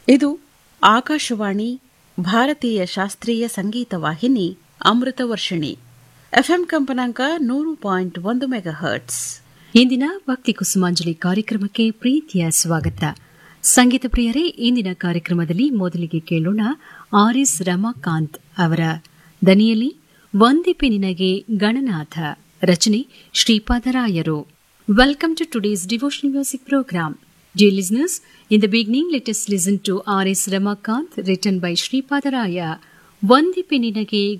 ಇದು ಆಕಾಶವಾಣಿ ಭಾರತೀಯ ಶಾಸ್ತ್ರೀಯ ಸಂಗೀತ ವಾಹಿನಿ ಅಮೃತ ವರ್ಷಿಣಿ ಎಫ್ಎಂ ಕಂಪನಾಂಕ ನೂರು ಪಾಯಿಂಟ್ ಒಂದು ಮೆಗಾ ಹರ್ಟ್ಸ್ ಇಂದಿನ ಭಕ್ತಿ ಕುಸುಮಾಂಜಲಿ ಕಾರ್ಯಕ್ರಮಕ್ಕೆ ಪ್ರೀತಿಯ ಸ್ವಾಗತ ಸಂಗೀತ ಪ್ರಿಯರೇ ಇಂದಿನ ಕಾರ್ಯಕ್ರಮದಲ್ಲಿ ಮೊದಲಿಗೆ ಕೇಳೋಣ ಆರ್ ಎಸ್ ರಮಾಕಾಂತ್ ಅವರ ದನಿಯಲ್ಲಿ ವಂದಿಪೆ ನಿನಗೆ ಗಣನಾಥ ರಚನೆ ಶ್ರೀಪಾದರಾಯರು welcome to today's devotional music programme Dear listeners, in the beginning, let us listen to R.S. Ramakant, written by Sri Padaraya, Vandipe Ninage